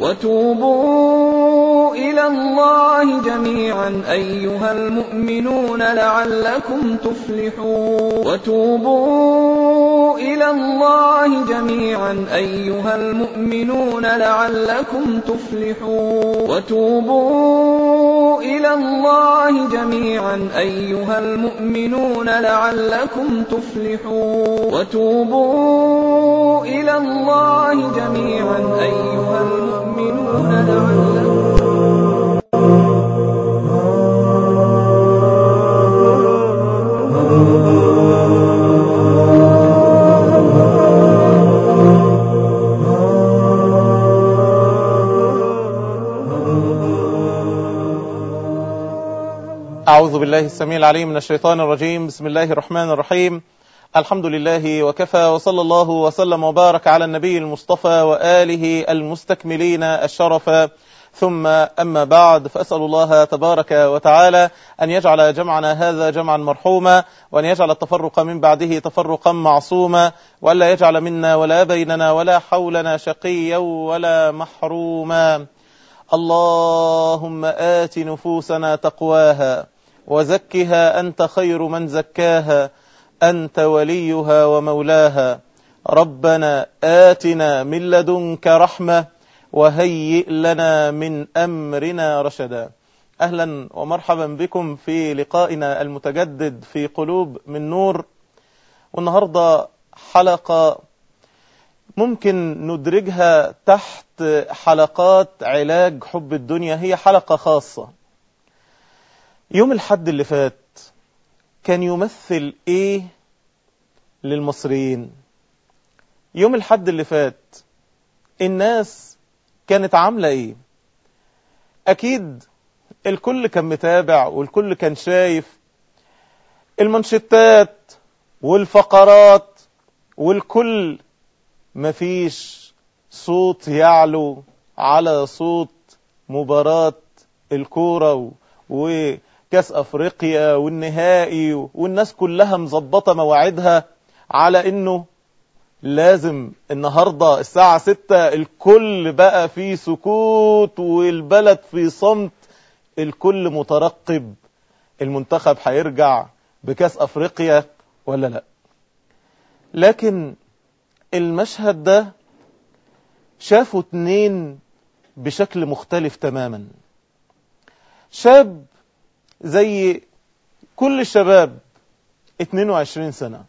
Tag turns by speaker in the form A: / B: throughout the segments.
A: وتوبوا إلى الله جميعا أيها المؤمنون لعلكم تفلحون وتوبوا إلى الله جميعا أيها المؤمنون لعلكم تفلحون وتوبوا إلى الله جميعا أيها المؤمنون لعلكم تفلحون وتوبوا إلى الله جميعا أيها المؤمنون لعلكم
B: أعوذ بالله السميع العليم من الشيطان الرجيم بسم الله الرحمن الرحيم الحمد لله وكفى وصلى الله وسلم وبارك على النبي المصطفى وآله المستكملين الشرف ثم أما بعد فأسأل الله تبارك وتعالى أن يجعل جمعنا هذا جمعا مرحوما وأن يجعل التفرق من بعده تفرقا معصوما وألا يجعل منا ولا بيننا ولا حولنا شقيا ولا محروما اللهم آت نفوسنا تقواها وزكها أنت خير من زكاها أنت وليها ومولاها ربنا آتنا من لدنك رحمة وهيئ لنا من أمرنا رشدا أهلا ومرحبا بكم في لقائنا المتجدد في قلوب من نور والنهاردة حلقة ممكن ندرجها تحت حلقات علاج حب الدنيا هي حلقة خاصة يوم الحد اللي فات كان يمثل ايه للمصريين يوم الحد اللي فات الناس كانت عاملة ايه اكيد الكل كان متابع والكل كان شايف المنشطات والفقرات والكل مفيش صوت يعلو على صوت مباراة الكورة وكاس افريقيا والنهائي والناس كلها مظبطة مواعيدها على انه لازم النهاردة الساعة ستة الكل بقى في سكوت والبلد في صمت الكل مترقب المنتخب هيرجع بكاس افريقيا ولا لا لكن المشهد ده شافوا اتنين بشكل مختلف تماما شاب زي كل الشباب 22 سنة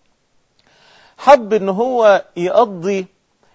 B: حب ان هو يقضي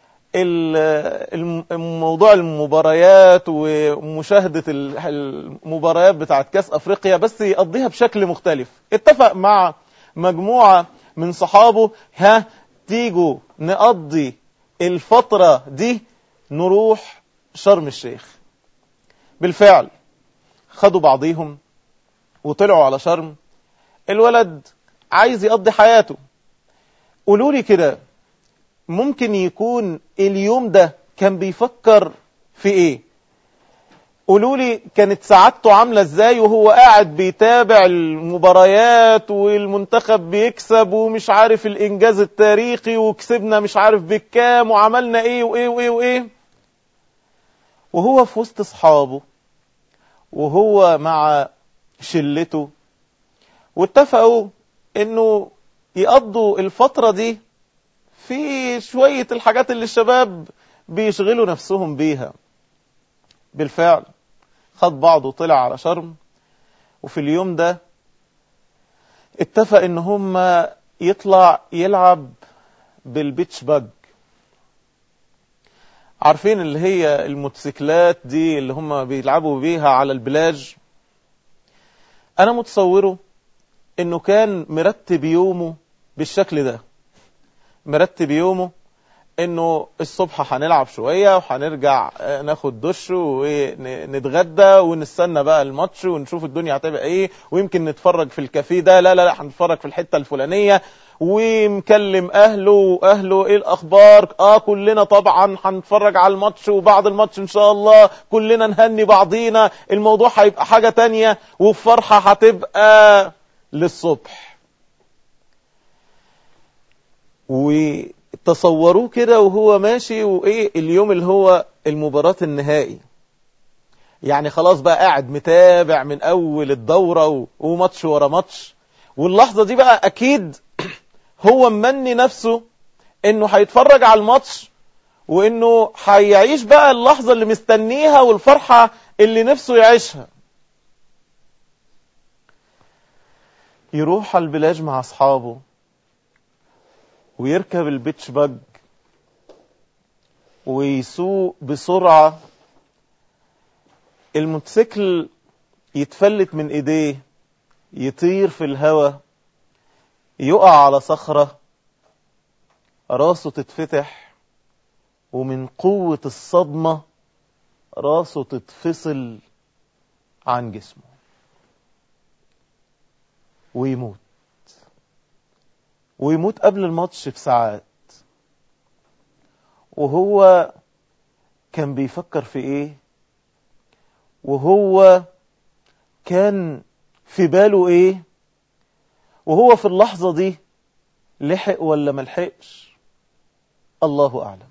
B: الموضوع المباريات ومشاهدة المباريات بتاعت كاس افريقيا بس يقضيها بشكل مختلف اتفق مع مجموعة من صحابه ها تيجوا نقضي الفترة دي نروح شرم الشيخ بالفعل خدوا بعضيهم وطلعوا على شرم الولد عايز يقضي حياته قولوا لي كده ممكن يكون اليوم ده كان بيفكر في ايه قولوا لي كانت سعادته عاملة ازاي وهو قاعد بيتابع المباريات والمنتخب بيكسب ومش عارف الانجاز التاريخي وكسبنا مش عارف بالكام وعملنا ايه وايه وايه وايه وهو في وسط اصحابه وهو مع شلته واتفقوا انه يقضوا الفترة دي في شوية الحاجات اللي الشباب بيشغلوا نفسهم بيها بالفعل خد بعضه وطلع على شرم وفي اليوم ده اتفق ان هم يطلع يلعب بالبيتش باج عارفين اللي هي الموتوسيكلات دي اللي هم بيلعبوا بيها على البلاج انا متصوره انه كان مرتب يومه بالشكل ده مرتب يومه انه الصبح هنلعب شوية وهنرجع ناخد دش ونتغدى ونستنى بقى الماتش ونشوف الدنيا هتبقى ايه ويمكن نتفرج في الكافيه ده لا لا لا هنتفرج في الحتة الفلانية ومكلم اهله واهله ايه الاخبار اه كلنا طبعا هنتفرج على الماتش وبعد الماتش ان شاء الله كلنا نهني بعضينا الموضوع هيبقى حاجة تانية والفرحة هتبقى للصبح وتصوروه كده وهو ماشي وايه اليوم اللي هو المباراة النهائي يعني خلاص بقى قاعد متابع من اول الدورة وماتش ورا ماتش واللحظة دي بقى اكيد هو مني نفسه انه هيتفرج على الماتش وانه هيعيش بقى اللحظة اللي مستنيها والفرحة اللي نفسه يعيشها يروح على البلاج مع اصحابه ويركب البيتش باج ويسوق بسرعة الموتوسيكل يتفلت من ايديه يطير في الهواء يقع على صخرة راسه تتفتح ومن قوة الصدمة راسه تتفصل عن جسمه ويموت ويموت قبل الماتش بساعات وهو كان بيفكر في ايه وهو كان في باله ايه وهو في اللحظة دي لحق ولا ملحقش الله اعلم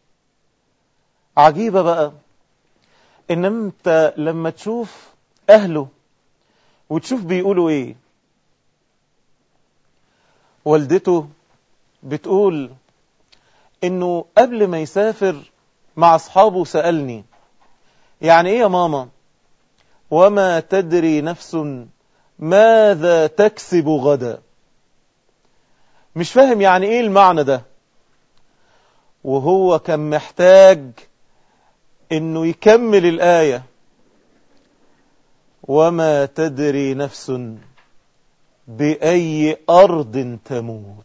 B: عجيبة بقى ان انت لما تشوف اهله وتشوف بيقولوا ايه والدته بتقول انه قبل ما يسافر مع اصحابه سألني يعني ايه يا ماما وما تدري نفس ماذا تكسب غدا مش فاهم يعني ايه المعنى ده وهو كان محتاج انه يكمل الآية وما تدري نفس بأي أرض تموت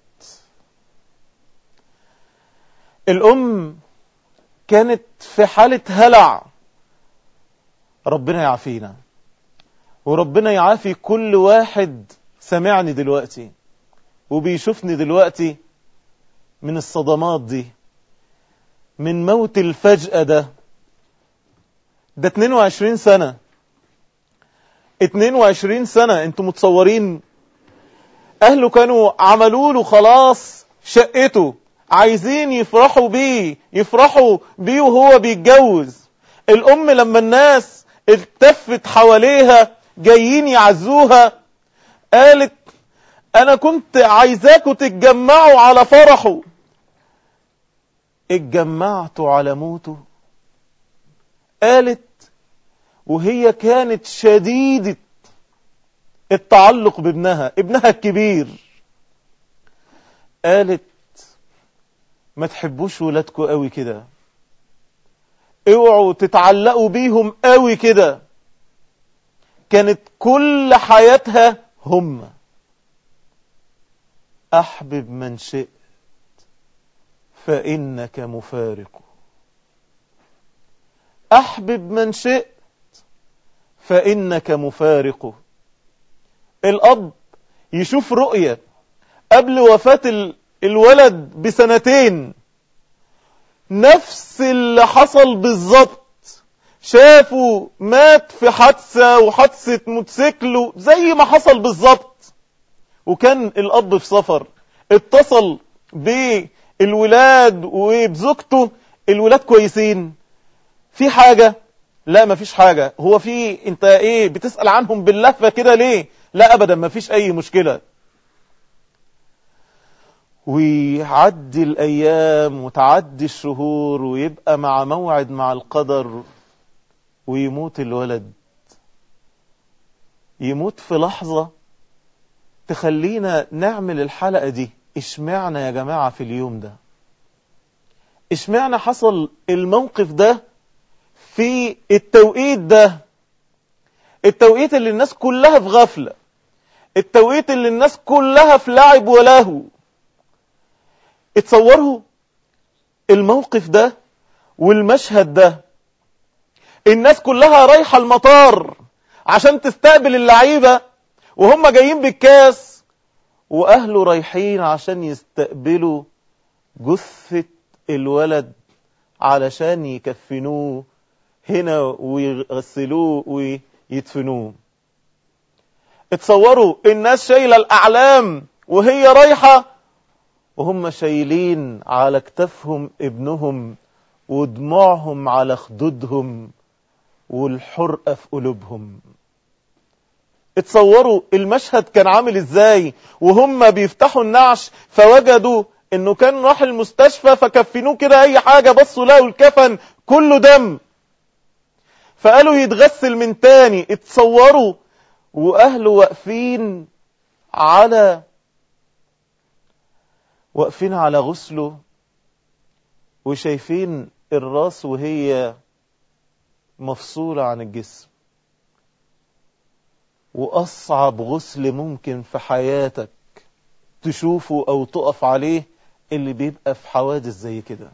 B: الأم كانت في حالة هلع ربنا يعافينا وربنا يعافي كل واحد سمعني دلوقتي وبيشوفني دلوقتي من الصدمات دي من موت الفجأة ده ده 22 سنة 22 سنة انتوا متصورين اهله كانوا عملوا له خلاص شقته عايزين يفرحوا بيه يفرحوا بيه وهو بيتجوز الام لما الناس التفت حواليها جايين يعزوها قالت انا كنت عايزاكوا تتجمعوا على فرحه اتجمعتوا على موته قالت وهي كانت شديدة التعلق بابنها ابنها الكبير قالت ما تحبوش ولادكم قوي كده اوعوا تتعلقوا بيهم قوي كده كانت كل حياتها هم احبب من شئت فانك مفارق احبب من شئت فانك مفارق الاب يشوف رؤية قبل وفاة الولد بسنتين نفس اللي حصل بالظبط شافوا مات في حادثة وحادثة موتوسيكل زي ما حصل بالظبط وكان الأب في سفر اتصل بالولاد وبزوجته الولاد كويسين في حاجة لا مفيش حاجة هو في انت ايه بتسأل عنهم باللفة كده ليه لا ابدا مفيش اي مشكلة ويعدي الايام وتعدي الشهور ويبقى مع موعد مع القدر ويموت الولد يموت في لحظة تخلينا نعمل الحلقة دي اشمعنا يا جماعة في اليوم ده اشمعنا حصل الموقف ده في التوقيت ده التوقيت اللي الناس كلها في غفلة التوقيت اللي الناس كلها في لعب ولهو اتصوروا الموقف ده والمشهد ده الناس كلها رايحة المطار عشان تستقبل اللعيبة وهم جايين بالكاس واهله رايحين عشان يستقبلوا جثة الولد علشان يكفنوه هنا ويغسلوه ويدفنوه اتصوروا الناس شايلة الاعلام وهي رايحة وهم شايلين على كتفهم ابنهم ودموعهم على خدودهم والحرقة في قلوبهم اتصوروا المشهد كان عامل ازاي وهم بيفتحوا النعش فوجدوا انه كان راح المستشفى فكفنوه كده اي حاجة بصوا لقوا الكفن كله دم فقالوا يتغسل من تاني اتصوروا واهله واقفين على واقفين على غسله وشايفين الراس وهي مفصولة عن الجسم وأصعب غسل ممكن في حياتك تشوفه أو تقف عليه اللي بيبقى في حوادث زي كده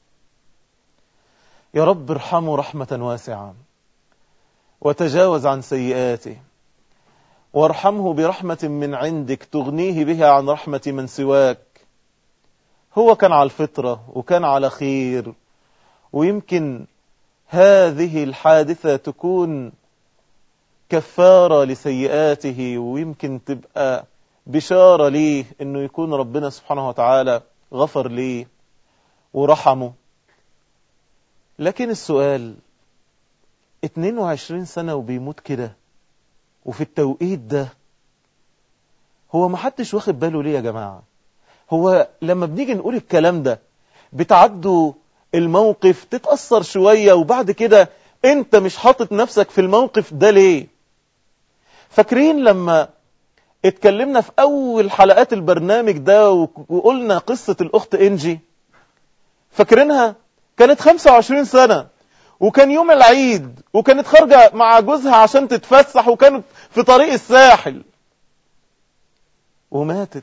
B: يا رب ارحمه رحمة واسعة وتجاوز عن سيئاته وارحمه برحمة من عندك تغنيه بها عن رحمة من سواك هو كان على الفطرة وكان على خير ويمكن هذه الحادثة تكون كفارة لسيئاته ويمكن تبقى بشارة ليه انه يكون ربنا سبحانه وتعالى غفر ليه ورحمه لكن السؤال 22 سنة وبيموت كده وفي التوقيت ده هو ما حدش واخد باله ليه يا جماعة هو لما بنيجي نقول الكلام ده بتعدوا الموقف تتأثر شوية وبعد كده انت مش حاطط نفسك في الموقف ده ليه فاكرين لما اتكلمنا في اول حلقات البرنامج ده وقلنا قصة الاخت انجي فاكرينها كانت 25 سنة وكان يوم العيد وكانت خارجة مع جوزها عشان تتفسح وكانت في طريق الساحل وماتت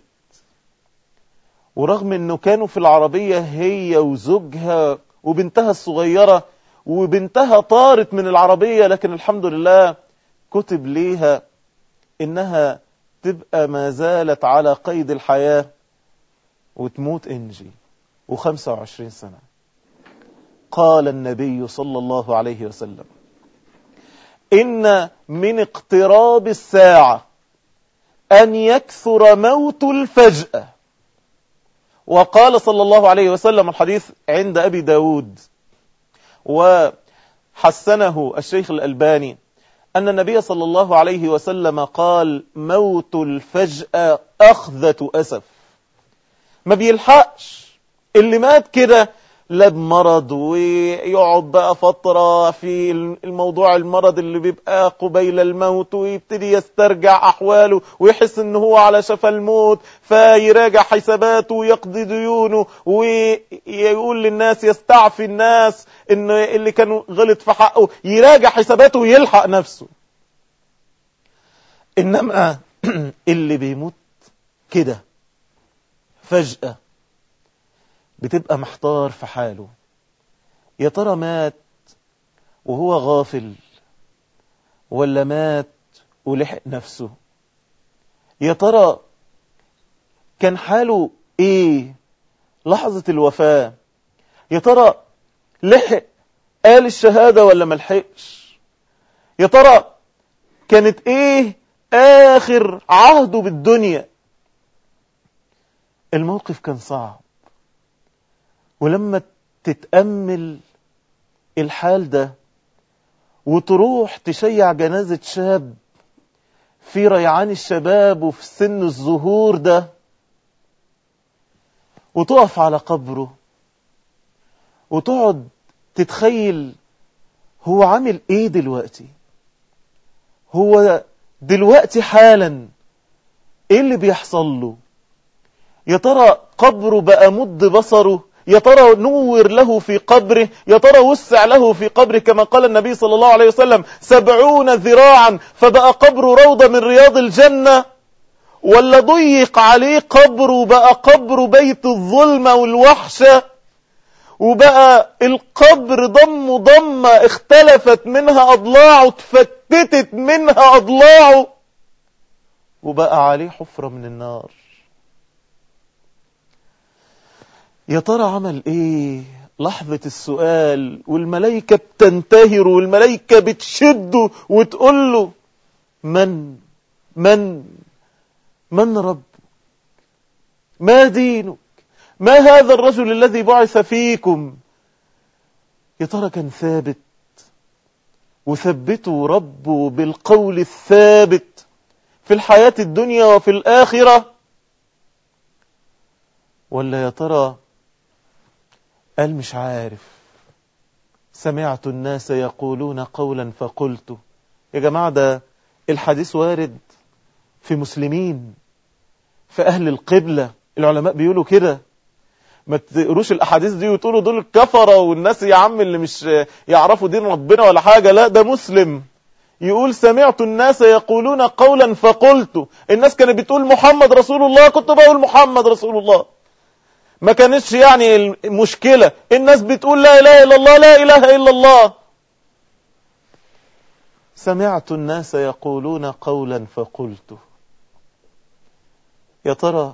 B: ورغم انه كانوا في العربية هي وزوجها وبنتها الصغيرة وبنتها طارت من العربية لكن الحمد لله كتب ليها انها تبقى ما زالت على قيد الحياة وتموت انجي وخمسة وعشرين سنة قال النبي صلى الله عليه وسلم إن من اقتراب الساعة أن يكثر موت الفجأة وقال صلى الله عليه وسلم الحديث عند أبي داود وحسنه الشيخ الألباني أن النبي صلى الله عليه وسلم قال موت الفجأة أخذة أسف ما بيلحقش اللي مات كده لا بمرض ويقعد بقى فترة في الموضوع المرض اللي بيبقى قبيل الموت ويبتدي يسترجع أحواله ويحس ان هو على شفا الموت فيراجع حساباته ويقضي ديونه ويقول للناس يستعفي الناس ان اللي كان غلط في حقه يراجع حساباته ويلحق نفسه إنما اللي بيموت كده فجأة بتبقى محتار في حاله يا ترى مات وهو غافل ولا مات ولحق نفسه يا ترى كان حاله ايه لحظة الوفاة يا ترى لحق قال الشهادة ولا ملحقش يا ترى كانت ايه اخر عهده بالدنيا الموقف كان صعب ولما تتأمل الحال ده وتروح تشيع جنازة شاب في ريعان الشباب وفي سن الظهور ده وتقف على قبره وتقعد تتخيل هو عامل ايه دلوقتي هو دلوقتي حالا ايه اللي بيحصل له يا ترى قبره بقى مد بصره يا ترى نور له في قبره يا ترى وسع له في قبره كما قال النبي صلى الله عليه وسلم سبعون ذراعا فبقى قبره روضة من رياض الجنة ولا ضيق عليه قبره بقى قبر بيت الظلمة والوحشة وبقى القبر ضم ضمة اختلفت منها أضلاعه تفتتت منها أضلاعه وبقى عليه حفرة من النار يا ترى عمل ايه لحظة السؤال والملائكة بتنتهر والملائكة بتشده وتقول له من من من رب ما دينك ما هذا الرجل الذي بعث فيكم يا ترى كان ثابت وثبته ربه بالقول الثابت في الحياة الدنيا وفي الآخرة ولا يا ترى قال مش عارف سمعت الناس يقولون قولا فقلت يا جماعة ده الحديث وارد في مسلمين في أهل القبلة العلماء بيقولوا كده ما تقروش الأحاديث دي وتقولوا دول الكفرة والناس يا عم اللي مش يعرفوا دين ربنا ولا حاجة لا ده مسلم يقول سمعت الناس يقولون قولا فقلت الناس كانت بتقول محمد رسول الله كنت بقول محمد رسول الله ما كانتش يعني المشكلة الناس بتقول لا إله إلا الله لا إله إلا الله سمعت الناس يقولون قولا فقلت يا ترى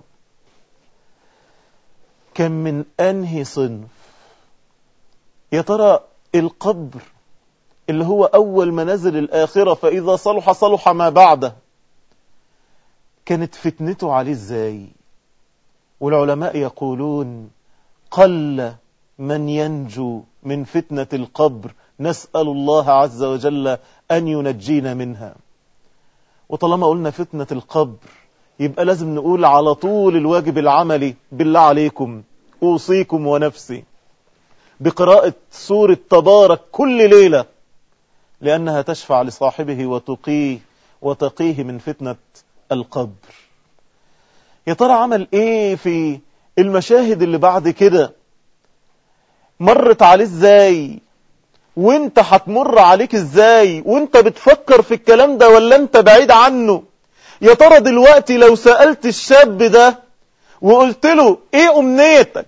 B: كم من أنهي صنف يا ترى القبر اللي هو أول منازل الآخرة فإذا صلح صلح ما بعده كانت فتنته عليه ازاي والعلماء يقولون قل من ينجو من فتنة القبر نسأل الله عز وجل أن ينجينا منها وطالما قلنا فتنة القبر يبقى لازم نقول على طول الواجب العملي بالله عليكم أوصيكم ونفسي بقراءة سورة تبارك كل ليلة لأنها تشفع لصاحبه وتقيه وتقيه من فتنة القبر يا ترى عمل ايه في المشاهد اللي بعد كده مرت عليه ازاي وانت هتمر عليك ازاي وانت بتفكر في الكلام ده ولا انت بعيد عنه يا ترى دلوقتي لو سألت الشاب ده وقلت له ايه امنيتك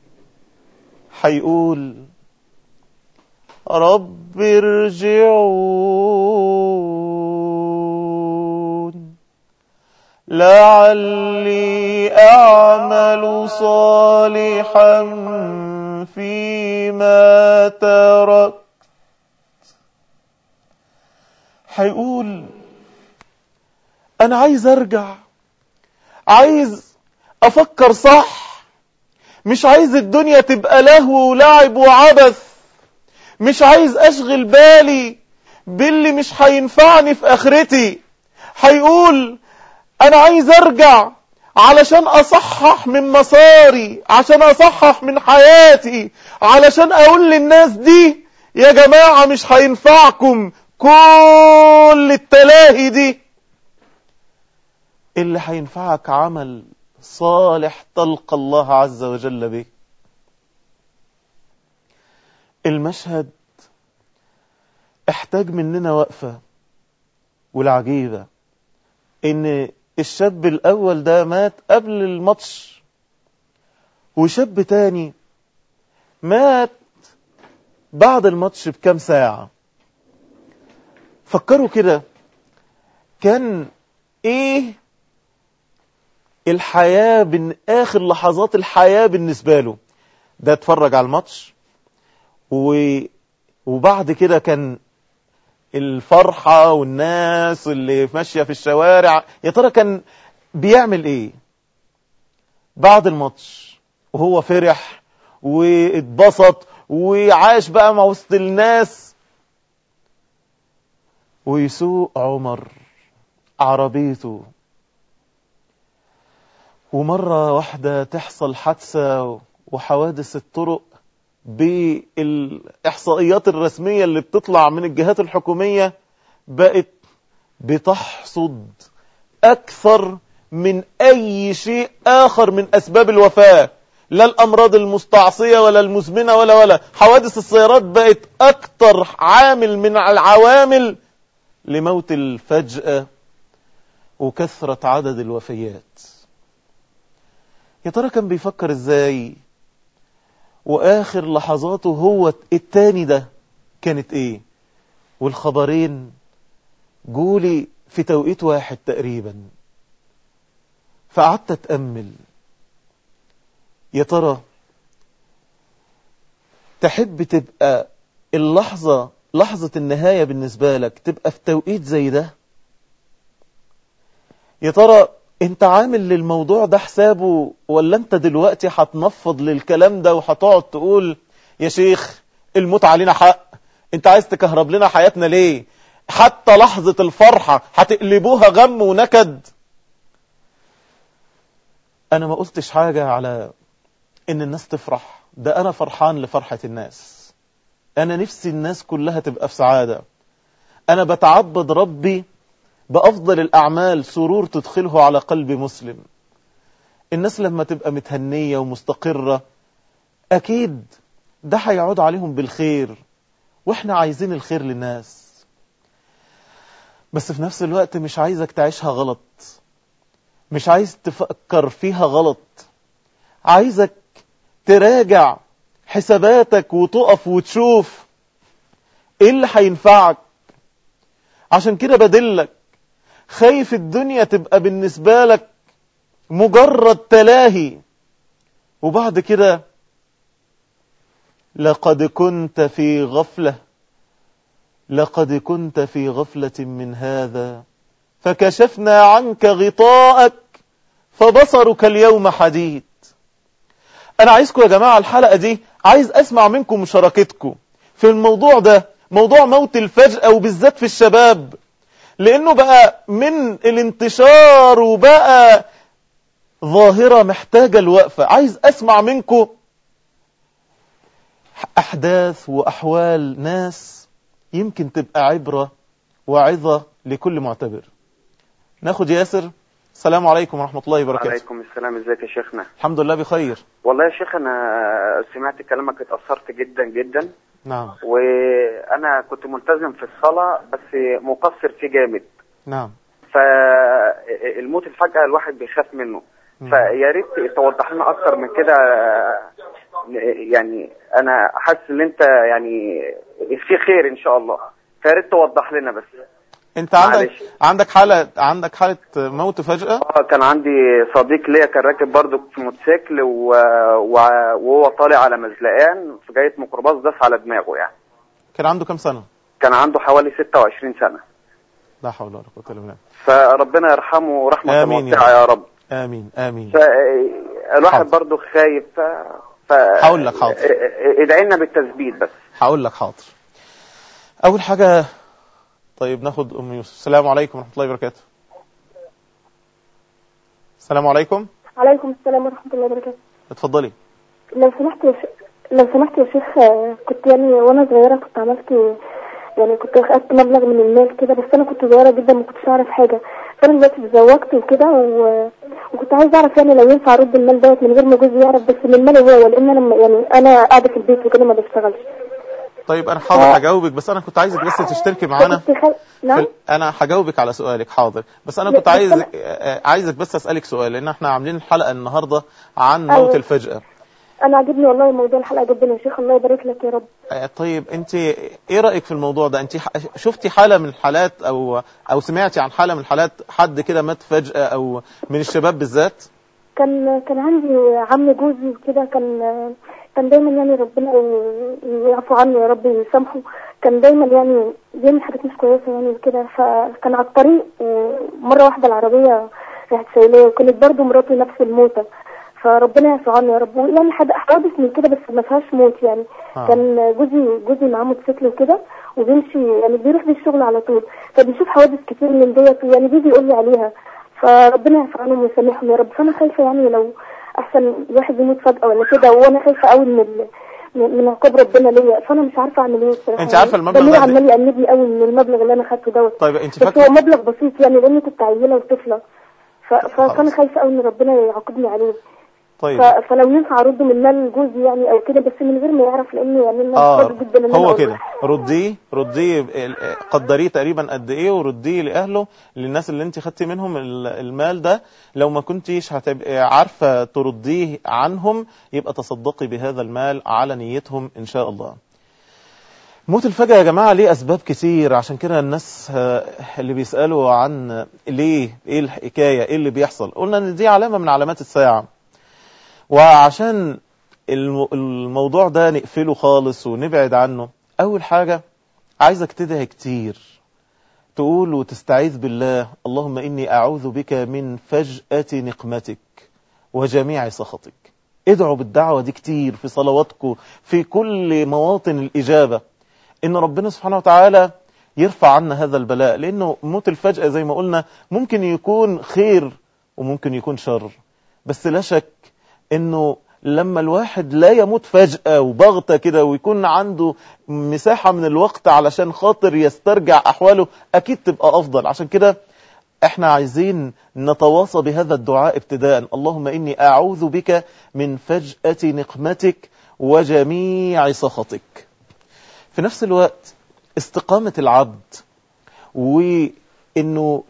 B: هيقول رب ارجعون لعلي أعمل صالحا فيما تركت هيقول أنا عايز أرجع عايز أفكر صح مش عايز الدنيا تبقى لهو ولعب وعبث مش عايز أشغل بالي باللي مش هينفعني في آخرتي هيقول أنا عايز أرجع علشان أصحح من مساري عشان أصحح من حياتي علشان أقول للناس دي يا جماعة مش هينفعكم كل التلاهي دي اللي هينفعك عمل صالح تلقى الله عز وجل به المشهد احتاج مننا وقفة والعجيبة ان الشاب الاول ده مات قبل الماتش وشاب تاني مات بعد الماتش بكام ساعة فكروا كده كان ايه الحياة بن اخر لحظات الحياة بالنسبة له ده اتفرج على الماتش و... وبعد كده كان الفرحة والناس اللي ماشية في الشوارع يا ترى كان بيعمل ايه بعد الماتش وهو فرح واتبسط وعاش بقى مع وسط الناس ويسوق عمر عربيته ومرة واحدة تحصل حادثة وحوادث الطرق بالإحصائيات الرسمية اللي بتطلع من الجهات الحكومية بقت بتحصد أكثر من أي شيء آخر من أسباب الوفاة لا الأمراض المستعصية ولا المزمنة ولا ولا حوادث السيارات بقت أكثر عامل من العوامل لموت الفجأة وكثرة عدد الوفيات يا ترى كان بيفكر ازاي واخر لحظاته هو التاني ده كانت ايه والخبرين جولي في توقيت واحد تقريبا فقعدت اتأمل يا ترى تحب تبقى اللحظة لحظة النهاية بالنسبة لك تبقى في توقيت زي ده يا ترى انت عامل للموضوع ده حسابه ولا انت دلوقتي هتنفض للكلام ده وهتقعد تقول يا شيخ الموت علينا حق انت عايز تكهرب لنا حياتنا ليه حتى لحظة الفرحة هتقلبوها غم ونكد انا ما قلتش حاجة على ان الناس تفرح ده انا فرحان لفرحة الناس انا نفسي الناس كلها تبقى في سعادة انا بتعبد ربي بافضل الاعمال سرور تدخله على قلب مسلم الناس لما تبقى متهنية ومستقرة اكيد ده هيعود عليهم بالخير واحنا عايزين الخير للناس بس في نفس الوقت مش عايزك تعيشها غلط مش عايز تفكر فيها غلط عايزك تراجع حساباتك وتقف وتشوف ايه اللي هينفعك عشان كده بدلك خايف الدنيا تبقى بالنسبة لك مجرد تلاهي وبعد كده لقد كنت في غفلة لقد كنت في غفلة من هذا فكشفنا عنك غطاءك فبصرك اليوم حديد انا عايزكم يا جماعة الحلقة دي عايز اسمع منكم مشاركتكم في الموضوع ده موضوع موت الفجأة وبالذات في الشباب لانه بقى من الانتشار وبقى ظاهرة محتاجة الوقفة عايز اسمع منكم احداث واحوال ناس يمكن تبقى عبرة وعظة لكل معتبر ناخد ياسر السلام عليكم ورحمة الله وبركاته
C: وعليكم السلام ازيك يا شيخنا
B: الحمد لله بخير
C: والله يا شيخ انا سمعت كلامك اتأثرت جدا جدا
B: نعم
C: وانا كنت ملتزم في الصلاة بس مقصر فيه جامد
B: نعم
C: فالموت الفجأة الواحد بيخاف منه
B: مم.
C: فيا ريت توضح لنا اكتر من كده يعني انا حاسس ان انت يعني في خير ان شاء الله فيا ريت توضح لنا بس
B: انت عندك
C: معلش.
B: عندك حالة عندك حالة موت فجأة
C: اه كان عندي صديق ليا كان راكب برضه في موتوسيكل و... و... وهو طالع على مزلقان في جاية ميكروباص داس على دماغه يعني
B: كان عنده كم سنة
C: كان عنده حوالي 26 سنة
B: لا حول ولا قوة الا بالله
C: فربنا يرحمه رحمة
B: آمين يا
C: واسعة يا رب
B: امين امين
C: فالواحد
B: حاضر.
C: برضه خايف ف... ف...
B: هقول لك حاضر.
C: ادعي لنا بالتثبيت بس
B: هقول لك حاضر اول حاجة طيب ناخد ام يوسف السلام عليكم ورحمة الله وبركاته السلام عليكم
D: عليكم السلام ورحمة الله وبركاته
B: اتفضلي
D: لو سمحت يا ش... لو سمحت يا شيخ آه، كنت يعني وانا صغيرة كنت عملت يعني كنت اخدت مبلغ من المال كده بس انا كنت صغيرة جدا ما كنتش اعرف حاجة فانا دلوقتي اتزوجت وكده و... وكنت عايزة اعرف يعني لو ينفع ارد المال دوت من غير ما جوزي يعرف بس من مالي هو لان انا م- يعني انا قاعدة في البيت وكده ما بشتغلش
B: طيب انا حاضر هجاوبك بس انا كنت عايزك بس تشتركي معانا
D: فكنت خل... نعم
B: في- انا هجاوبك على سؤالك حاضر بس انا
D: لا،
B: كنت
D: بس
B: عايز
D: أنا-
B: آه، عايزك بس اسالك سؤال لان احنا عاملين الحلقه النهارده عن
D: أيوة.
B: موت الفجاه
D: انا عاجبني والله موضوع الحلقة جدا يا شيخ الله يبارك لك يا رب
B: آه، طيب انت ايه رايك في الموضوع ده انت ح- شفتي حاله من الحالات او او سمعتي عن حاله من الحالات حد كده مات فجاه او من الشباب بالذات
D: كان كان عندي عم جوزي وكده كان كان دايما يعني ربنا يعفو عنه يا رب يسامحه كان دايما يعني بيعمل حاجات مش كويسه يعني وكده فكان على الطريق مره واحده العربيه راحت شايلاه وكانت برضه مراته نفس الموتة فربنا يعفو عنه يا رب يعني حد حوادث من كده بس ما فيهاش موت يعني
B: آه.
D: كان جوزي جوزي معاه موتوسيكل وكده وبيمشي يعني بيروح بالشغل على طول فبيشوف حوادث كتير من ديت يعني بيجي يقول لي عليها فربنا يعفو عنهم ويسامحهم يا رب فانا خايفه يعني لو احسن الواحد يموت فجاه ولا كده وانا خايفه قوي من ال... من من عقاب ربنا ليا فانا مش عارفه اعمل ايه الصراحه
B: أنت عارفة المبلغ
D: ضميري
B: ده-
D: عمال يأنبني قوي من المبلغ اللي انا خدته دوت
B: طيب انت
D: بس هو
B: فاكره
D: مبلغ بسيط يعني لاني كنت عيله وطفله ف... فانا
B: خلاص.
D: خايفه قوي ان ربنا يعاقبني عليه
B: طيب
D: ف... فلو ينفع ارد من مال جوزي يعني او كده بس من غير ما يعرف لانه يعني انا
B: اه
D: مضطر جدا ان أنا
B: هو
D: أقول
B: كده
D: له.
B: رديه رديه ال- قدريه تقريبا قد ايه ورديه لاهله للناس اللي انت خدتي منهم ال- المال ده لو ما كنتيش هتبقي عارفه ترديه عنهم يبقى تصدقي بهذا المال على نيتهم ان شاء الله موت الفجأة يا جماعة ليه أسباب كتير عشان كده الناس آه، اللي بيسألوا عن ليه إيه الحكاية إيه اللي بيحصل قلنا إن دي علامة من علامات الساعة وعشان الم- الموضوع ده نقفله خالص ونبعد عنه أول حاجة عايزك تدعي كتير تقول وتستعيذ بالله اللهم إني أعوذ بك من فجأة نقمتك وجميع سخطك ادعوا بالدعوة دي كتير في صلواتكم في كل مواطن الإجابة إن ربنا سبحانه وتعالى يرفع عنا هذا البلاء لأنه موت الفجأة زي ما قلنا ممكن يكون خير وممكن يكون شر بس لا شك إنه لما الواحد لا يموت فجأة وبغتة كده ويكون عنده مساحة من الوقت علشان خاطر يسترجع أحواله أكيد تبقى أفضل عشان كده احنا عايزين نتواصى بهذا الدعاء ابتداء اللهم إني أعوذ بك من فجأة نقمتك وجميع سخطك في نفس الوقت استقامة العبد وإنه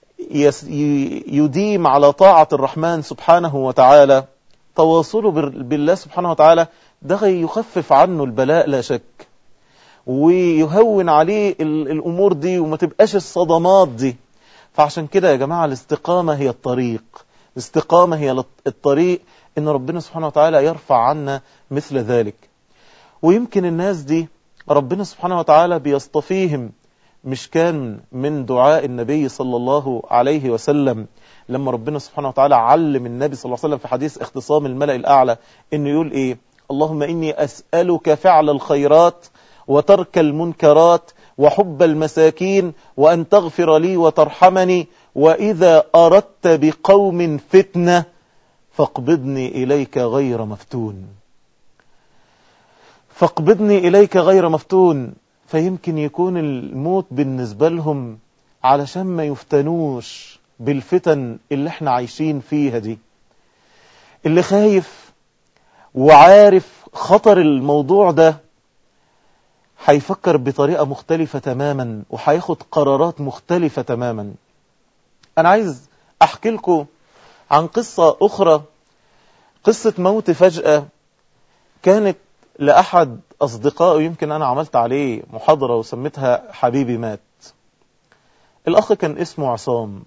B: يديم على طاعة الرحمن سبحانه وتعالى تواصله بالله سبحانه وتعالى ده يخفف عنه البلاء لا شك ويهون عليه الأمور دي وما تبقاش الصدمات دي فعشان كده يا جماعة الاستقامة هي الطريق الاستقامة هي الطريق ان ربنا سبحانه وتعالى يرفع عنا مثل ذلك ويمكن الناس دي ربنا سبحانه وتعالى بيصطفيهم مش كان من دعاء النبي صلى الله عليه وسلم لما ربنا سبحانه وتعالى علم النبي صلى الله عليه وسلم في حديث اختصام الملأ الأعلى انه يقول ايه اللهم إني أسألك فعل الخيرات وترك المنكرات وحب المساكين وأن تغفر لي وترحمني وإذا أردت بقوم فتنة فاقبضني إليك غير مفتون فاقبضني إليك غير مفتون فيمكن يكون الموت بالنسبة لهم علشان ما يفتنوش بالفتن اللي احنا عايشين فيها دي اللي خايف وعارف خطر الموضوع ده هيفكر بطريقة مختلفة تماما وهياخد قرارات مختلفة تماما أنا عايز أحكي لكم عن قصة أخرى قصة موت فجأة كانت لأحد أصدقائه يمكن أنا عملت عليه محاضرة وسميتها حبيبي مات الأخ كان اسمه عصام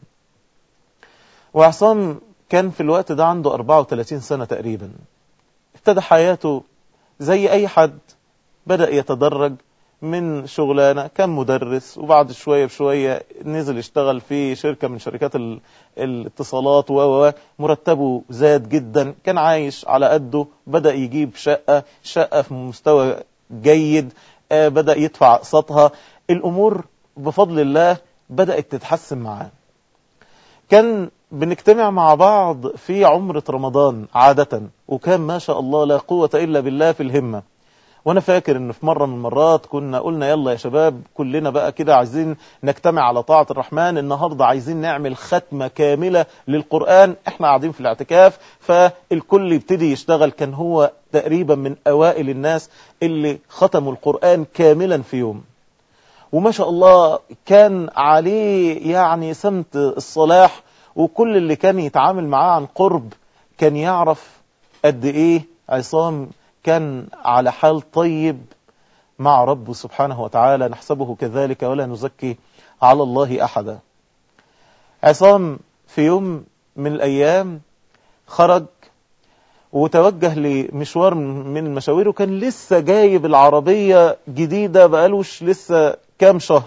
B: وعصام كان في الوقت ده عنده 34 سنة تقريبا ابتدى حياته زي أي حد بدأ يتدرج من شغلانة كان مدرس وبعد شوية بشوية نزل يشتغل في شركة من شركات الاتصالات و مرتبه زاد جدا كان عايش على قده بدأ يجيب شقة شقة في مستوى جيد بدأ يدفع قسطها الأمور بفضل الله بدأت تتحسن معاه كان بنجتمع مع بعض في عمرة رمضان عادة وكان ما شاء الله لا قوة إلا بالله في الهمة وانا فاكر ان في مرة من المرات كنا قلنا يلا يا شباب كلنا بقى كده عايزين نجتمع على طاعة الرحمن النهاردة عايزين نعمل ختمة كاملة للقرآن احنا قاعدين في الاعتكاف فالكل يبتدي يشتغل كان هو تقريبا من اوائل الناس اللي ختموا القرآن كاملا في يوم وما شاء الله كان عليه يعني سمت الصلاح وكل اللي كان يتعامل معاه عن قرب كان يعرف قد ايه عصام كان على حال طيب مع ربه سبحانه وتعالى نحسبه كذلك ولا نزكي على الله أحدا عصام في يوم من الأيام خرج وتوجه لمشوار من المشاوير وكان لسه جايب العربية جديدة بقالوش لسه كام شهر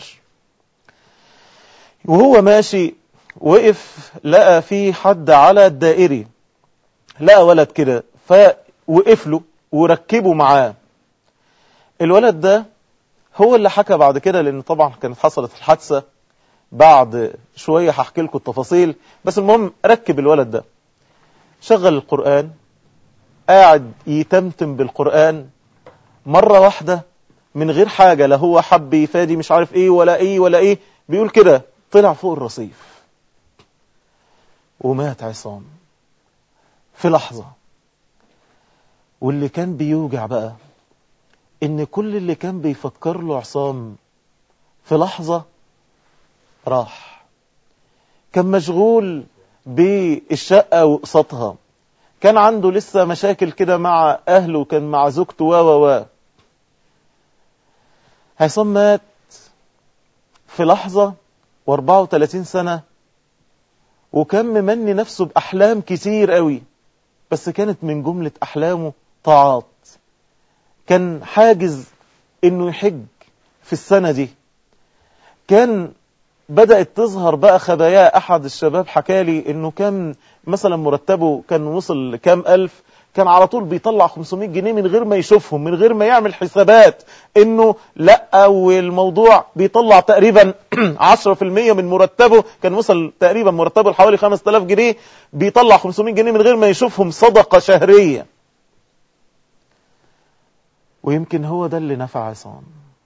B: وهو ماشي وقف لقى في حد على الدائري لقى ولد كده فوقف له وركبوا معاه الولد ده هو اللي حكى بعد كده لان طبعا كانت حصلت الحادثة بعد شوية هحكي لكم التفاصيل بس المهم ركب الولد ده شغل القرآن قاعد يتمتم بالقرآن مرة واحدة من غير حاجة لا هو حب يفادي مش عارف ايه ولا ايه ولا ايه بيقول كده طلع فوق الرصيف ومات عصام في لحظة واللي كان بيوجع بقى ان كل اللي كان بيفكر له عصام في لحظة راح كان مشغول بالشقة وقسطها كان عنده لسه مشاكل كده مع اهله كان مع زوجته و و و عصام مات في لحظة و34 سنة وكان ممني نفسه بأحلام كتير قوي بس كانت من جملة أحلامه طاعات كان حاجز انه يحج في السنة دي كان بدأت تظهر بقى خبايا أحد الشباب حكالي انه كان مثلا مرتبه كان وصل كام ألف كان على طول بيطلع 500 جنيه من غير ما يشوفهم من غير ما يعمل حسابات انه لا والموضوع بيطلع تقريبا 10% من مرتبه كان وصل تقريبا مرتبه لحوالي 5000 جنيه بيطلع 500 جنيه من غير ما يشوفهم صدقة شهرية ويمكن هو ده اللي نفع عصام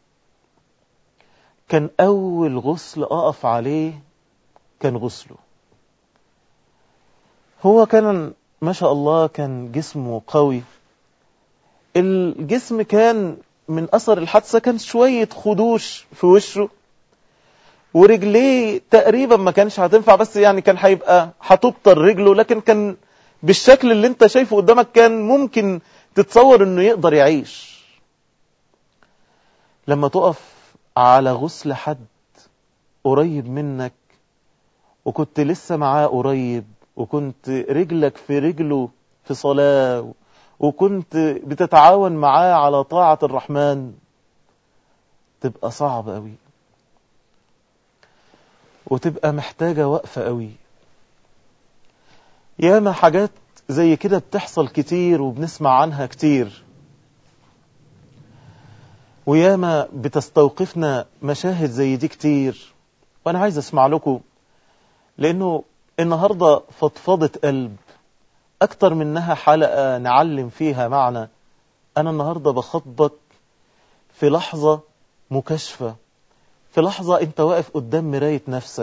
B: كان أول غسل أقف عليه كان غسله هو كان ما شاء الله كان جسمه قوي الجسم كان من أثر الحادثة كان شوية خدوش في وشه ورجليه تقريبا ما كانش هتنفع بس يعني كان هيبقى هتبطر رجله لكن كان بالشكل اللي انت شايفه قدامك كان ممكن تتصور انه يقدر يعيش لما تقف على غسل حد قريب منك وكنت لسه معاه قريب وكنت رجلك في رجله في صلاة وكنت بتتعاون معاه على طاعة الرحمن تبقى صعب قوي وتبقى محتاجة وقفة قوي ياما حاجات زي كده بتحصل كتير وبنسمع عنها كتير وياما بتستوقفنا مشاهد زي دي كتير وانا عايز اسمع لكم لانه النهاردة فضفضة قلب اكتر منها حلقة نعلم فيها معنى انا النهاردة بخطبك في لحظة مكاشفة في لحظة انت واقف قدام مراية نفسك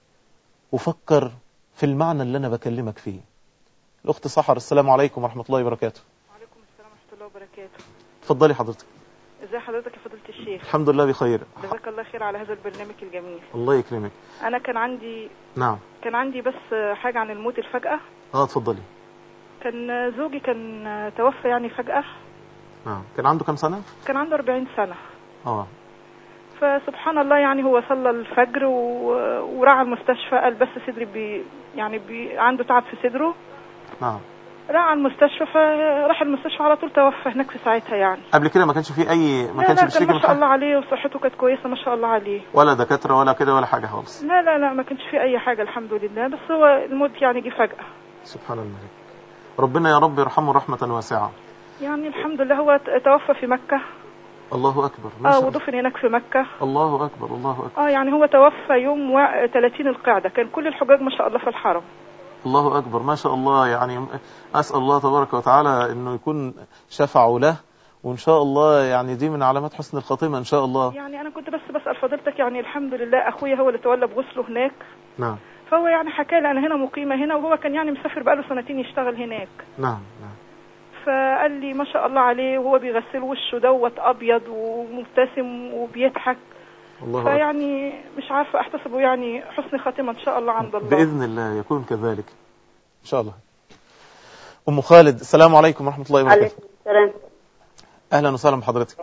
B: وفكر في المعنى اللي انا بكلمك فيه الاخت سحر السلام عليكم ورحمة الله وبركاته
E: وعليكم السلام ورحمة الله وبركاته
B: اتفضلي حضرتك
E: ازي حضرتك يا فضيلة الشيخ
B: الحمد لله بخير
E: جزاك الله خير على هذا البرنامج الجميل
B: الله يكرمك
E: انا كان عندي
B: نعم
E: كان عندي بس حاجة عن الموت الفجأة
B: اه اتفضلي
E: كان زوجي كان توفى يعني فجأة
B: نعم كان عنده كام سنة
E: كان عنده 40 سنة
B: اه
E: فسبحان الله يعني هو صلى الفجر و... وراح المستشفى قال بس صدري بي يعني بي عنده تعب في صدره
B: نعم
E: راح على المستشفى فراح المستشفى على طول توفى هناك في ساعتها يعني
B: قبل كده ما كانش فيه اي ما
E: لا
B: كانش
E: لا
B: بيشتكي
E: كان
B: من
E: ما شاء الله
B: حاجة
E: عليه وصحته كانت كويسة ما شاء الله عليه
B: ولا دكاترة ولا كده ولا حاجة خالص
E: لا لا لا ما كانش في اي حاجة الحمد لله بس هو الموت يعني جه فجأة
B: سبحان الملك ربنا يا رب يرحمه رحمة واسعة
E: يعني الحمد لله هو ت- توفى في مكة
B: الله أكبر ما
E: اه
B: شاء الله
E: ودفن هناك في مكة
B: الله أكبر الله أكبر
E: اه يعني هو توفى يوم وا- 30 القعدة كان كل الحجاج ما شاء الله في الحرم
B: الله أكبر ما شاء الله يعني أسأل الله تبارك وتعالى أنه يكون شفعوا له وإن شاء الله يعني دي من علامات حسن الخاتمة إن شاء الله
E: يعني انا كنت بس بسأل فضيلتك يعني الحمد لله اخويا هو اللي تولى بغسله هناك
B: نعم
E: فهو يعني حكى لي انا هنا مقيمة هنا وهو كان يعني مسافر بقاله سنتين يشتغل هناك
B: نعم نعم
E: فقال لي ما شاء الله عليه وهو بيغسل وشه دوت ابيض ومبتسم وبيضحك
B: الله أكبر
E: فيعني مش عارفة احتسبه يعني حسن خاتمة ان شاء الله عند الله
B: بإذن الله يكون كذلك إن شاء الله أم خالد السلام عليكم ورحمة الله وبركاته
F: عليكم السلام
B: أهلا وسهلا بحضرتك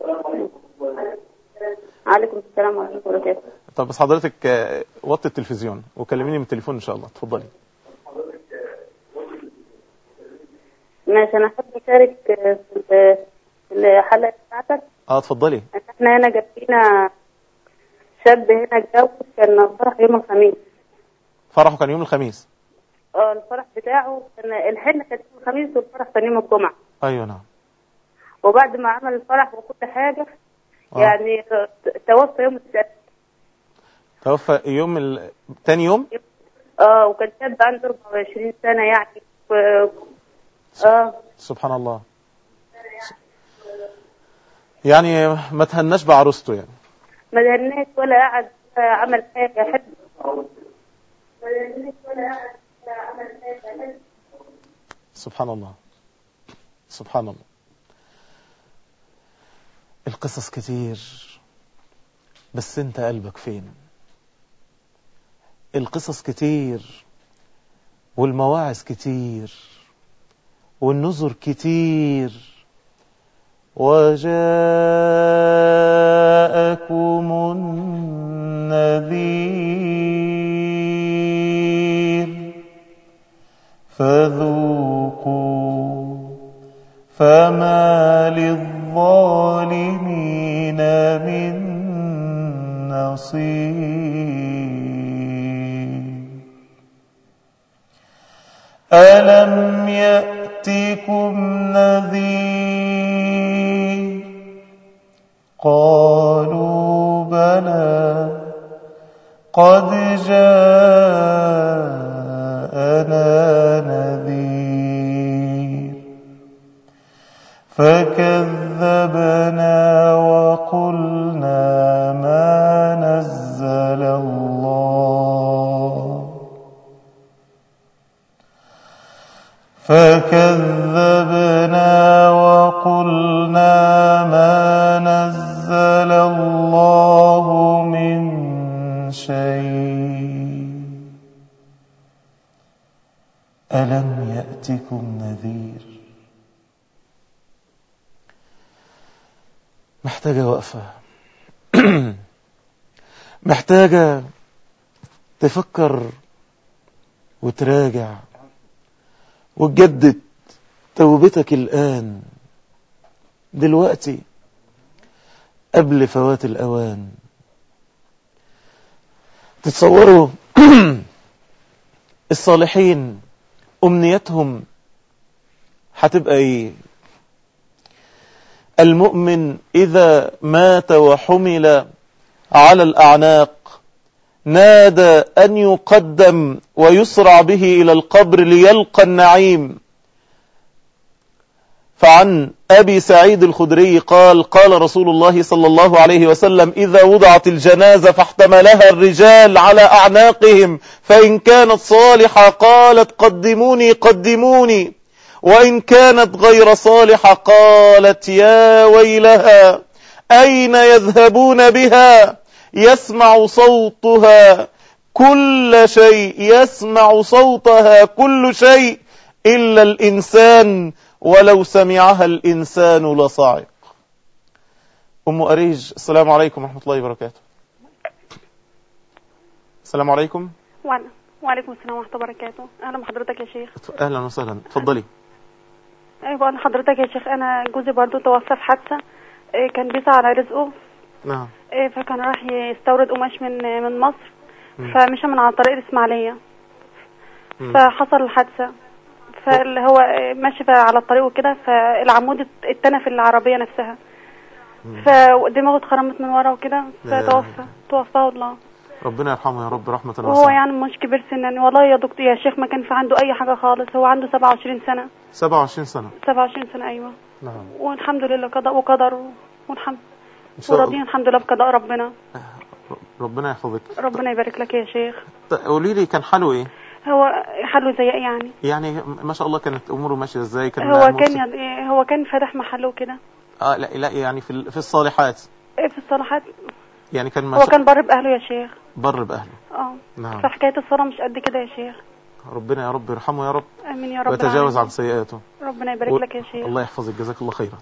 F: عليكم السلام ورحمة الله وبركاته
B: طب بس حضرتك آه، وطي التلفزيون وكلميني من التليفون إن شاء الله اتفضلي
F: ماشي أنا أحب أشارك في ال- في الحلقة بتاعتك
B: اه اتفضلي
F: احنا هنا جنبينا شاب هنا اتجوز كان فرح يوم الخميس
B: فرحه كان يوم الخميس
F: اه الفرح بتاعه كان الحنة كانت يوم الخميس والفرح كان يوم الجمعة
B: أيوة نعم
F: وبعد ما عمل الفرح وكل حاجة
B: آه.
F: يعني توفى يوم السبت
B: توفى يوم ال... تاني يوم
F: اه وكان شاب عنده 24 سنة يعني و- اه
B: سبحان الله يعني ما تهناش بعروسته يعني
F: ما دهناش ولا قعد ولا عمل حاجة حد ما دهناش ولا قعد ولا عمل حاجة
B: سبحان الله سبحان الله القصص كتير بس انت قلبك فين القصص كتير والمواعظ كتير والنذر كتير وجاءكم النذير فذوقوا فما للظالمين من نصير ألم يأتكم يأتكم نذير قالوا بلى قد جاءنا نذير فكذبنا وقلنا ما نزل الله فكذبنا وقلنا ما نزل الله من شيء ألم يأتكم نذير محتاجة وقفة محتاجة تفكر وتراجع وتجدد توبتك الآن دلوقتي قبل فوات الأوان تتصوروا الصالحين أمنيتهم هتبقى ايه المؤمن إذا مات وحمل على الأعناق نادى أن يقدم ويسرع به إلى القبر ليلقى النعيم فعن أبي سعيد الخدري قال قال رسول الله صلى الله عليه وسلم إذا وضعت الجنازة فاحتملها الرجال على أعناقهم فإن كانت صالحة قالت قدموني قدموني وإن كانت غير صالحة قالت يا ويلها أين يذهبون بها يسمع صوتها كل شيء يسمع صوتها كل شيء إلا الإنسان ولو سمعها الإنسان لصعق أم أريج السلام عليكم ورحمة الله وبركاته السلام عليكم
G: وعلى- وعليكم السلام ورحمة الله وبركاته أهلا بحضرتك يا شيخ
B: أهلا وسهلا اتفضلي
G: أيوة أنا حضرتك يا شيخ أنا جوزي برضو توفى في حادثة إيه، كان بيسعى على رزقه
B: نعم
G: إيه، فكان راح يستورد قماش من من مصر
B: مم.
G: فمشى من على طريق الإسماعيلية
B: مم.
G: فحصل الحادثة فاللي هو إيه، ماشي بقى على الطريق وكده فالعمود ات- اتنى في العربية نفسها فدماغه اتخرمت من ورا وكده
B: لا.
G: فتوفى توفاه الله
B: ربنا يرحمه يا رب رحمة
G: وهو
B: واسعة
G: يعني مش كبير سنا والله يا دكتور يا شيخ ما كان في عنده أي حاجة خالص هو عنده 27 سنة
B: 27 سنة
G: 27 سنة أيوة
B: نعم
G: والحمد لله قضاء وقدر والحمد
B: إن شاء الله.
G: وراضيين الحمد لله بقضاء ربنا
B: ربنا يحفظك
G: ربنا يبارك لك يا شيخ
B: ط- قولي لي كان حاله ايه
G: هو حله زي إيه يعني
B: يعني ما شاء الله كانت اموره ماشيه ازاي كان
G: هو
B: مرسل-
G: كان يد- هو كان فاتح محله كده
B: اه لا لا يعني في ال- في الصالحات
G: إيه في الصلاحات
B: يعني كان ما
G: هو
B: شاء
G: كان بر بأهله يا شيخ
B: بر باهله
G: اه
B: نعم
G: فحكاية الصلاة مش قد كده يا شيخ
B: ربنا يا رب يرحمه يا رب
G: آمين يا رب
B: ويتجاوز
G: العالمين.
B: عن سيئاته
G: ربنا يبارك
B: و-
G: لك يا شيخ
B: الله يحفظك جزاك الله خيرا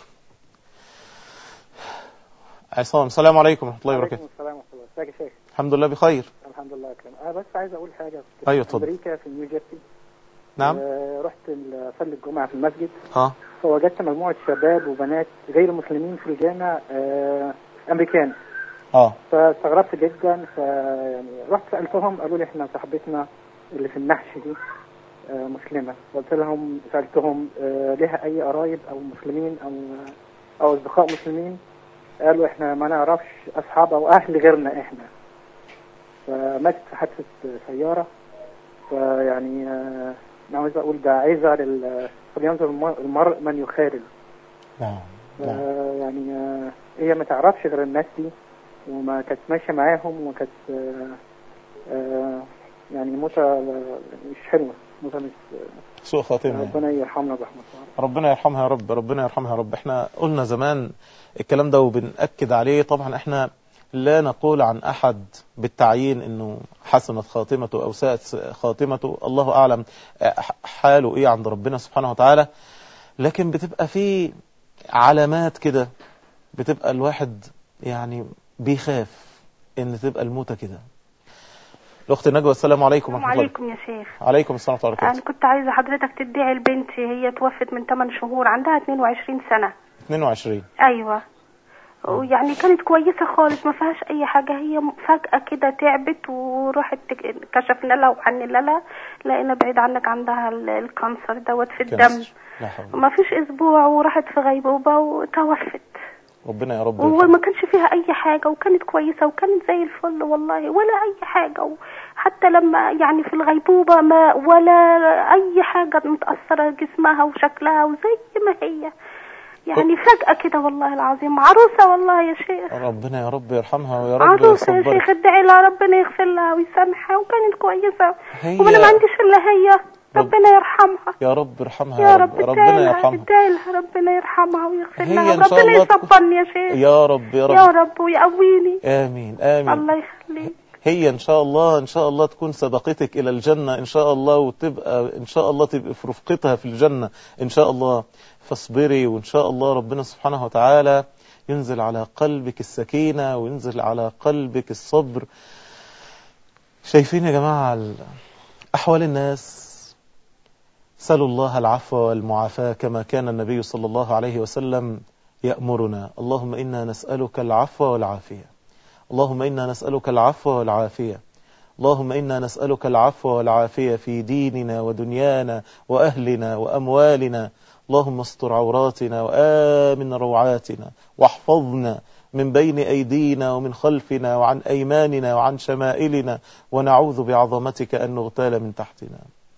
B: عصام السلام عليكم ورحمه الله وبركاته
H: وعليكم السلام ورحمة الله ازيك يا شيخ
B: الحمد لله بخير
H: الحمد لله كريم انا بس عايز اقول حاجه كنت
B: أيوة،
H: في
B: اتفضل.
H: امريكا في نيو جيرسي
B: نعم
H: آه رحت ال- اصلي الجمعه في المسجد
B: اه
H: فوجدت مجموعه شباب وبنات غير مسلمين في الجامع آه امريكان
B: اه
H: فاستغربت جدا فيعني رحت سالتهم قالوا لي احنا صاحبتنا اللي في النحش دي آه مسلمه قلت لهم سالتهم آه لها اي قرايب او مسلمين او او اصدقاء مسلمين قالوا احنا ما نعرفش اصحاب او اهل غيرنا احنا فماتت في حادثه سياره فيعني آه، انا عاوز اقول ده عزه لل فلينظر الم- المرء من يخالل
B: نعم نعم.
H: آه، يعني آه، هي ما تعرفش غير الناس دي وما كانت ماشيه معاهم وما كانت آه، آه، يعني موتة مش حلوه موتة مش
B: سوء خاتمه يعني.
H: ربنا يرحمنا برحمته
B: ربنا يرحمها يا رب ربنا يرحمها يا رب احنا قلنا زمان الكلام ده وبنأكد عليه طبعا احنا لا نقول عن احد بالتعيين انه حسنت خاتمته او ساءت خاتمته الله اعلم حاله ايه عند ربنا سبحانه وتعالى لكن بتبقى في علامات كده بتبقى الواحد يعني بيخاف ان تبقى الموتة كده الاخت نجوى السلام عليكم
I: السلام
B: ورحمه الله
I: عليكم يا شيخ
B: عليكم السلام ورحمه الله
I: انا
B: وبركاته
I: كنت عايزه حضرتك تدعي لبنتي هي توفت من 8 شهور عندها 22 سنه
B: 22
I: ايوه
G: ويعني كانت كويسة خالص ما فيهاش أي حاجة هي فجأة كده تعبت وراحت تك- كشفنا لها وحننا لها لقينا بعيد عنك عندها ال- الكانسر دوت في الدم
B: كانسر. لا حول
G: ما فيش أسبوع وراحت في غيبوبة وتوفت
B: ربنا يا رب
G: وما
B: يرحمها.
G: كانش فيها اي حاجه وكانت كويسه وكانت زي الفل والله ولا اي حاجه حتى لما يعني في الغيبوبه ما ولا اي حاجه متاثره جسمها وشكلها وزي ما هي يعني فجاه كده والله العظيم عروسه والله يا شيخ
B: ربنا يا رب يرحمها ويا رب
G: عروسه يا
B: يصبرك
G: شيخ ادعي لها ربنا يغفر لها ويسامحها وكانت كويسه
B: هي-
G: وانا ما عنديش الا هي ربنا يرحمها
B: يا رب ارحمها
G: يا رب ادعي
B: ربنا
G: لها
B: يرحمها
G: ادعي لها ربنا يرحمها ويغفر
B: هي
G: لها
B: إن شاء
G: وربنا
B: الله تكون-
G: يصبرني يا شيخ
B: يا رب يا رب
G: يا رب ويقويني
B: آمين آمين
G: الله يخليك
B: هي إن شاء الله إن شاء الله تكون سبقتك إلى الجنة إن شاء الله وتبقى إن شاء الله تبقى في رفقتها في الجنة إن شاء الله فاصبري وإن شاء الله ربنا سبحانه وتعالى ينزل على قلبك السكينة وينزل على قلبك الصبر شايفين يا جماعة ال- أحوال الناس سلوا الله العفو والمعافاة كما كان النبي صلى الله عليه وسلم يأمرنا اللهم إنا نسألك العفو والعافية اللهم إنا نسألك العفو والعافية اللهم إنا نسألك العفو والعافية في ديننا ودنيانا وأهلنا وأموالنا اللهم استر عوراتنا وآمن روعاتنا واحفظنا من بين أيدينا ومن خلفنا وعن أيماننا وعن شمائلنا ونعوذ بعظمتك أن نغتال من تحتنا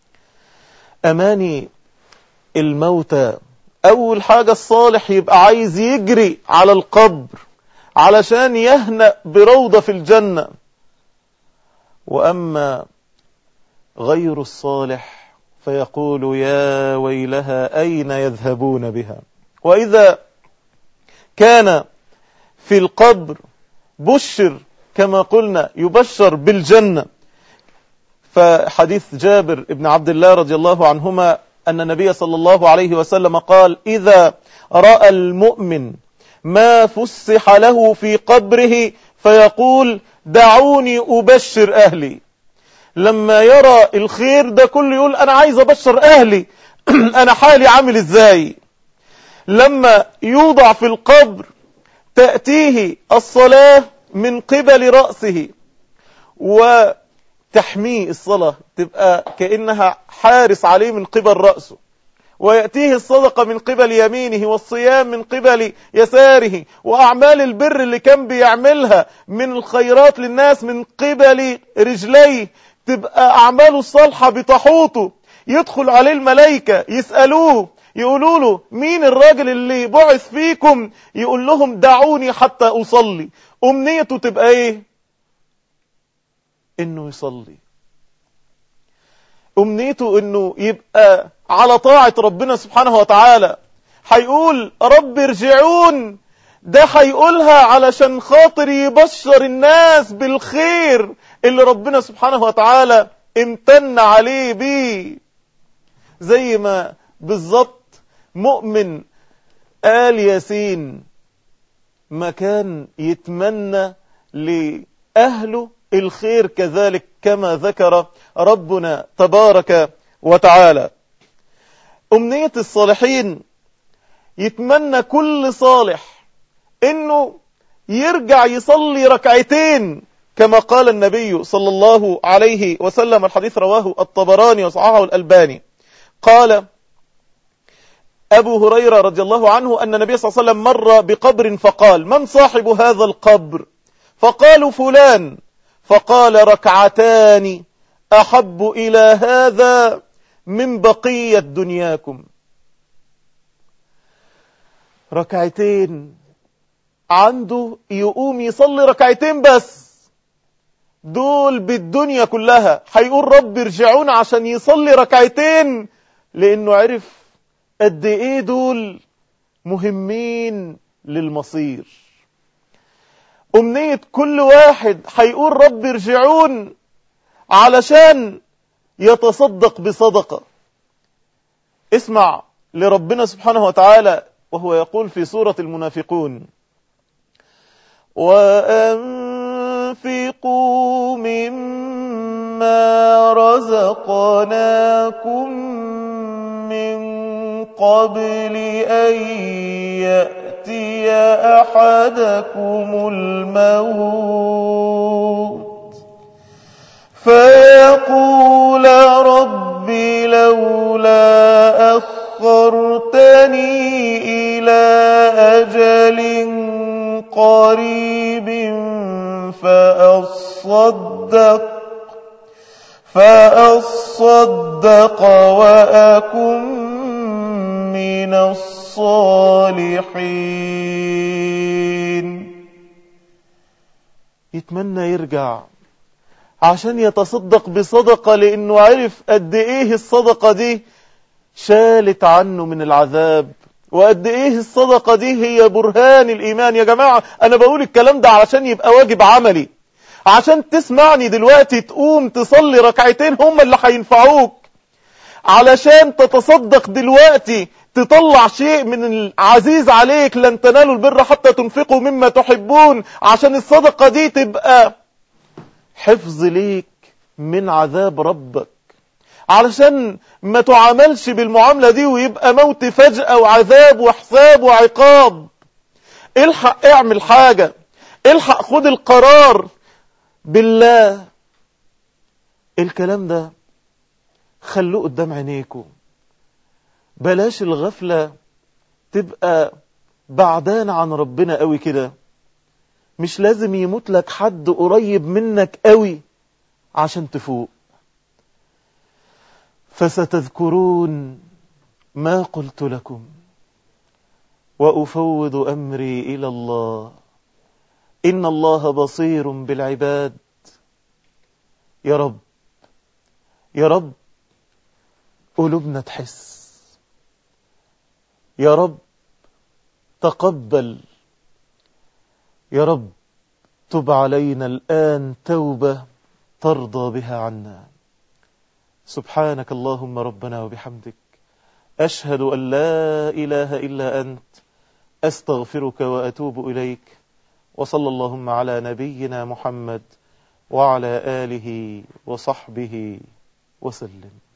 B: أماني الموتى أول حاجة الصالح يبقى عايز يجري على القبر علشان يهنأ بروضة في الجنة وأما غير الصالح فيقول يا ويلها أين يذهبون بها وإذا كان في القبر بشر كما قلنا يبشر بالجنة فحديث جابر بن عبد الله رضي الله عنهما أن النبي صلى الله عليه وسلم قال إذا رأى المؤمن ما فسح له في قبره فيقول دعوني أبشر أهلي لما يرى الخير ده كله يقول أنا عايز أبشر أهلي أنا حالي عامل إزاي لما يوضع في القبر تأتيه الصلاة من قبل رأسه وتحميه الصلاة تبقى كأنها حارس عليه من قبل رأسه ويأتيه الصدقة من قبل يمينه والصيام من قبل يساره وأعمال البر اللي كان بيعملها من الخيرات للناس من قبل رجليه تبقى أعماله الصالحة بتحوطه يدخل عليه الملائكة يسألوه يقولوا له مين الراجل اللي بعث فيكم يقول لهم دعوني حتى أصلي أمنيته تبقى إيه إنه يصلي أمنيته إنه يبقى على طاعة ربنا سبحانه وتعالى هيقول رب ارجعون ده هيقولها علشان خاطر يبشر الناس بالخير اللي ربنا سبحانه وتعالى امتن عليه بيه زي ما بالظبط مؤمن آل ياسين ما كان يتمنى لأهله الخير كذلك كما ذكر ربنا تبارك وتعالى أمنية الصالحين يتمنى كل صالح انه يرجع يصلي ركعتين كما قال النبي صلى الله عليه وسلم الحديث رواه الطبراني وصححه الألباني قال أبو هريرة رضي الله عنه أن النبي صلى الله عليه وسلم مر بقبر فقال من صاحب هذا القبر فقالوا فلان فقال ركعتان أحب إلى هذا من بقية دنياكم ركعتين عنده يقوم يصلي ركعتين بس دول بالدنيا كلها هيقول رب ارجعون عشان يصلي ركعتين لانه عرف قد ايه دول مهمين للمصير امنية كل واحد هيقول رب ارجعون علشان يتصدق بصدقة اسمع لربنا سبحانه وتعالى وهو يقول في سورة المنافقون وأنفقوا مما رزقناكم من قبل أن يأتي يأتي أحدكم الموت فيقول رب لولا أخرتني إلى أجل قريب فأصدق فأصدق وأكن من الصالحين يتمنى يرجع عشان يتصدق بصدقة لأنه عرف قد إيه الصدقة دي شالت عنه من العذاب وقد إيه الصدقة دي هي برهان الإيمان يا جماعة أنا بقول الكلام ده علشان يبقى واجب عملي عشان تسمعني دلوقتي تقوم تصلي ركعتين هم اللي هينفعوك علشان تتصدق دلوقتي تطلع شيء من العزيز عليك لن تنالوا البر حتى تنفقوا مما تحبون عشان الصدقة دي تبقى حفظ ليك من عذاب ربك علشان ما تعاملش بالمعاملة دي ويبقى موت فجأة وعذاب وحساب وعقاب الحق اعمل حاجة الحق خد القرار بالله الكلام ده خلوه قدام عينيكم بلاش الغفلة تبقى بعدان عن ربنا قوي كده مش لازم يموت لك حد قريب منك قوي عشان تفوق فستذكرون ما قلت لكم وأفوض أمري إلى الله إن الله بصير بالعباد يا رب يا رب قلوبنا تحس يا رب تقبل يا رب تب علينا الآن توبة ترضى بها عنا سبحانك اللهم ربنا وبحمدك أشهد أن لا إله إلا أنت أستغفرك وأتوب إليك وصلى اللهم على نبينا محمد وعلى آله وصحبه وسلم